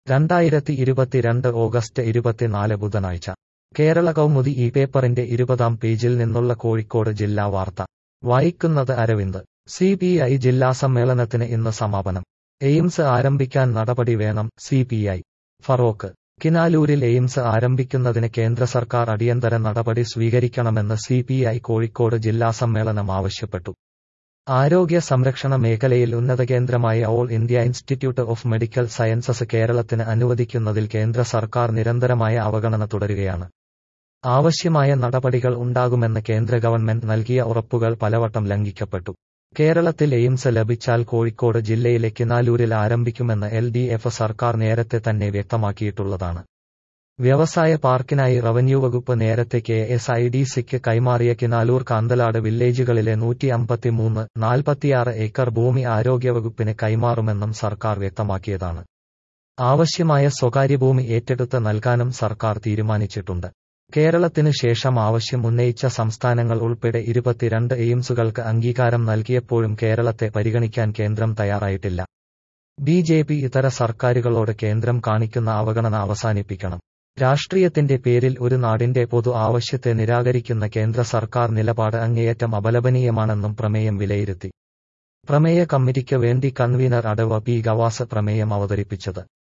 രണ്ടായിരത്തി ഇരുപത്തിരണ്ട് ഓഗസ്റ്റ് ഇരുപത്തിനാല് ബുധനാഴ്ച കേരള കൗമുദി ഈ പേപ്പറിന്റെ ഇരുപതാം പേജിൽ നിന്നുള്ള കോഴിക്കോട് ജില്ലാ വാർത്ത വായിക്കുന്നത് അരവിന്ദ് സി പി ഐ ജില്ലാ സമ്മേളനത്തിന് ഇന്ന് സമാപനം എയിംസ് ആരംഭിക്കാൻ നടപടി വേണം സി പി ഐ ഫറോക്ക് കിനാലൂരിൽ എയിംസ് ആരംഭിക്കുന്നതിന് കേന്ദ്ര സർക്കാർ അടിയന്തര നടപടി സ്വീകരിക്കണമെന്ന് സി പി ഐ കോഴിക്കോട് ജില്ലാ സമ്മേളനം ആവശ്യപ്പെട്ടു ആരോഗ്യ സംരക്ഷണ മേഖലയിൽ ഉന്നത കേന്ദ്രമായ all India institute of medical sciences കേരളത്തിന് അനുവദിക്കുന്നതിൽ കേന്ദ്ര സർക്കാർ നിരന്തരമായ അവഗണന തുടരുകയാണ് ആവശ്യമായ നടപടികൾ ഉണ്ടാകുമെന്ന് കേന്ദ്ര ഗവൺമെന്റ് നൽകിയ ഉറപ്പുകൾ പലവട്ടം ലംഘിക്കപ്പെട്ടു കേരളത്തിൽ എയിംസ് ലഭിച്ചാൽ കോഴിക്കോട് ജില്ലയിലെ കിനാലൂരിൽ ആരംഭിക്കുമെന്ന് എൽ ഡി എഫ് സർക്കാർ നേരത്തെ തന്നെ വ്യക്തമാക്കിയിട്ടുള്ളതാണ് വ്യവസായ പാർക്കിനായി റവന്യൂ വകുപ്പ് നേരത്തെ കെ എസ് ഐ ഡി സിക്ക് കൈമാറിയ കിനാലൂർ കാന്തലാട് വില്ലേജുകളിലെ നൂറ്റി അമ്പത്തിമൂന്ന് നാൽപ്പത്തിയാറ് ഏക്കർ ഭൂമി ആരോഗ്യവകുപ്പിന് കൈമാറുമെന്നും സർക്കാർ വ്യക്തമാക്കിയതാണ് ആവശ്യമായ സ്വകാര്യ ഭൂമി ഏറ്റെടുത്ത് നൽകാനും സർക്കാർ തീരുമാനിച്ചിട്ടുണ്ട് കേരളത്തിന് ശേഷം ആവശ്യം ഉന്നയിച്ച സംസ്ഥാനങ്ങൾ ഉൾപ്പെടെ ഇരുപത്തിരണ്ട് എയിംസുകൾക്ക് അംഗീകാരം നൽകിയപ്പോഴും കേരളത്തെ പരിഗണിക്കാൻ കേന്ദ്രം തയ്യാറായിട്ടില്ല ബി ജെ പി ഇതര സർക്കാരുകളോട് കേന്ദ്രം കാണിക്കുന്ന അവഗണന അവസാനിപ്പിക്കണം രാഷ്ട്രീയത്തിന്റെ പേരിൽ ഒരു നാടിന്റെ പൊതു ആവശ്യത്തെ നിരാകരിക്കുന്ന കേന്ദ്ര സർക്കാർ നിലപാട് അങ്ങേയറ്റം അപലപനീയമാണെന്നും പ്രമേയം വിലയിരുത്തി പ്രമേയ കമ്മിറ്റിക്ക് വേണ്ടി കൺവീനർ അടവ പി ഗവാസ് പ്രമേയം അവതരിപ്പിച്ചത്